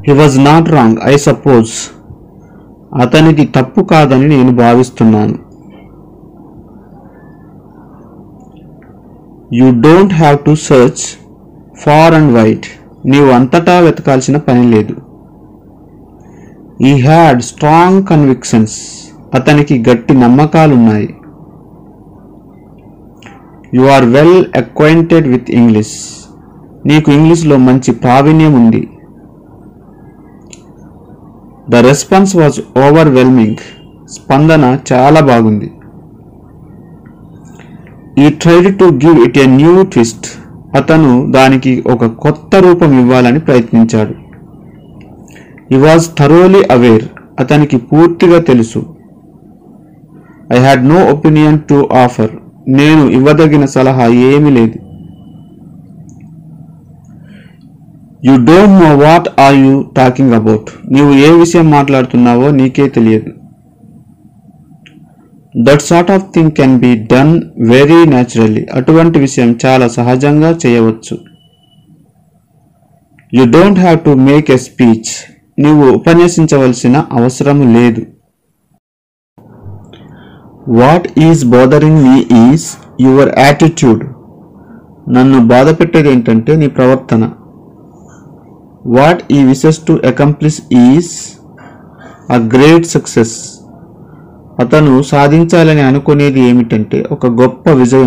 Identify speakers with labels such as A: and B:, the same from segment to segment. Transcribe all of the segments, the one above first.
A: he was not wrong I suppose అతనిది తప్పు కాదని నేను భావిస్తున్నాను you don't have to search far and wide నీవు అంతటా వెతకాల్సిన పని లేదు ఈ హ్యాడ్ స్ట్రాంగ్ కన్విక్షన్స్ అతనికి గట్టి నమ్మకాలున్నాయి you are well acquainted with English నీకు ఇంగ్లీష్లో మంచి ప్రావీణ్యం ఉంది ద రెస్పాన్స్ వాజ్ ఓవర్వెల్మింగ్ స్పందన చాలా బాగుంది ఈ tried to give it a new twist అతను దానికి ఒక కొత్త రూపం ఇవ్వాలని ప్రయత్నించాడు ఈ వాజ్ థరోలీ అవేర్ అతనికి పూర్తిగా తెలుసు I had no opinion to offer నేను ఇవ్వదగిన సలహా ఏమీ లేదు you don't know what are you talking about నీవు ఏ విషయం మాట్లాడుతున్నావో నీకే తెలియదు that sort of thing can be done very naturally అటువంటి విషయం చాలా సహజంగా చేయవచ్చు you don't have to make a speech నీవు ఉపన్యసించవలసిన అవసరం లేదు what is bothering me is your attitude నన్ను బాధ పెట్టేది ఏంటంటే నీ ప్రవర్తన what he wishes to accomplish is a great success అతను సాధించాలని అనుకునేది ఏమిటంటే ఒక గొప్ప విజయం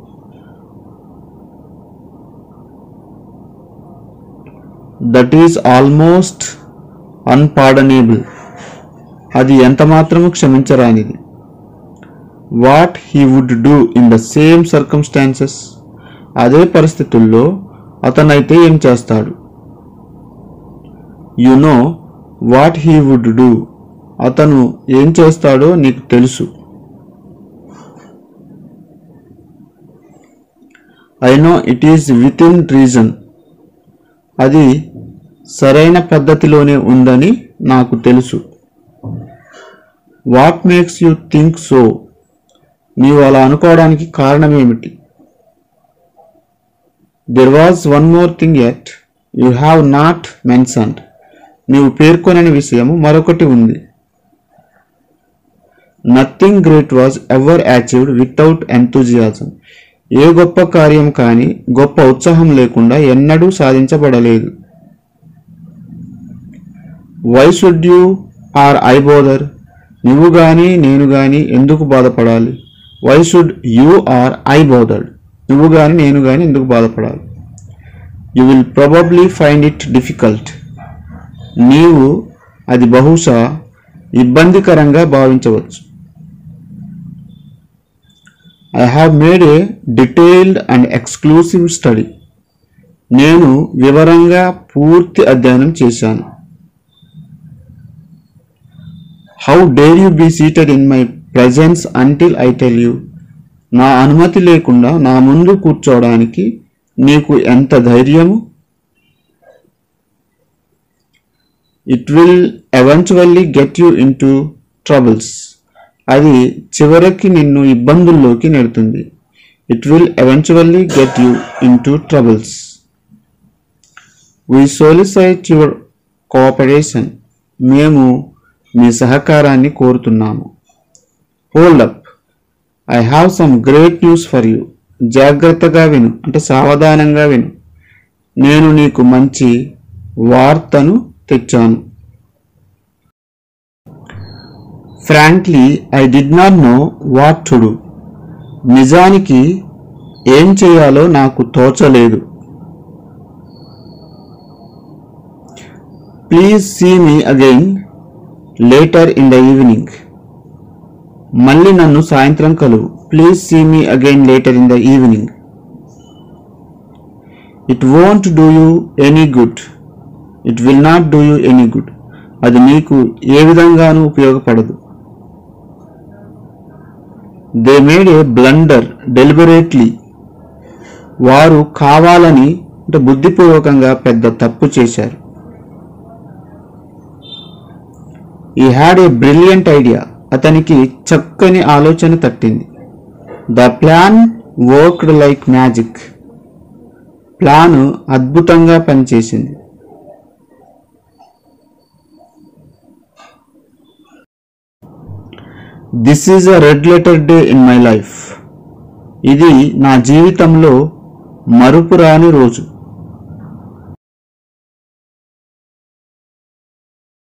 A: దట్ ఈజ్ ఆల్మోస్ట్ అన్పార్డనేబుల్ అది ఎంత మాత్రము క్షమించరానిది what he would do in the same circumstances అదే పరిస్థితుల్లో అతనైతే ఏం చేస్తాడు you know what he would do అతను ఏం చేస్తాడో నీకు తెలుసు I know it is within reason అది సరైన పద్ధతిలోనే ఉందని నాకు తెలుసు what makes you think so నీవు అలా అనుకోవడానికి కారణమేమిటి there was one more thing that you have not mentioned నీవు పేర్కొనని విషయము మరొకటి ఉంది nothing great was ever achieved without enthusiasm ఏ గొప్ప కార్యం కానీ గొప్ప ఉత్సాహం లేకుండా ఎన్నడూ సాధించబడలేదు why should you or I bother నువ్వు గాని నేను గాని ఎందుకు బాధపడాలి why should you or I bothered నువ్వు గాని నేను గాని ఎందుకు బాధపడాలి you will probably find it difficult నీవు అది బహుశా ఇబ్బందికరంగా భావించవచ్చు I have made a detailed and exclusive study నేను వివరంగా పూర్తి అధ్యయనం చేశాను how dare you be seated in my presence until I tell you నా అనుమతి లేకుండా నా ముందు కూర్చోవడానికి నీకు ఎంత ధైర్యము it will eventually get you into troubles అది చివరికి నిన్ను ఇబ్బందుల్లోకి నెడుతుంది it will eventually get you into troubles we solicit your cooperation మేము మీ సహకారాన్ని కోరుతున్నాము hold up I have some great news for you జాగ్రత్తగా విను అంటే సావధానంగా విను నేను నీకు మంచి వార్తను తెచ్చాను frankly I did not know what to do నిజానికి ఏం చేయాలో నాకు తోచలేదు please see me again later in the evening మళ్ళీ నన్ను సాయంత్రం కలువు please see me again later in the evening it won't do you any good it will not do you any good అది నీకు ఏ విధంగానూ ఉపయోగపడదు they made a blunder deliberately వారు కావాలని అంటే బుద్ధిపూర్వకంగా పెద్ద తప్పు చేశారు ఈ హ్యాడ్ ఏ బ్రిలియంట్ ఐడియా అతనికి చక్కని ఆలోచన తట్టింది the plan worked like magic plan అద్భుతంగా పనిచేసింది this is a red letter day in my life ఇది నా జీవితంలో మరుపురాని రోజు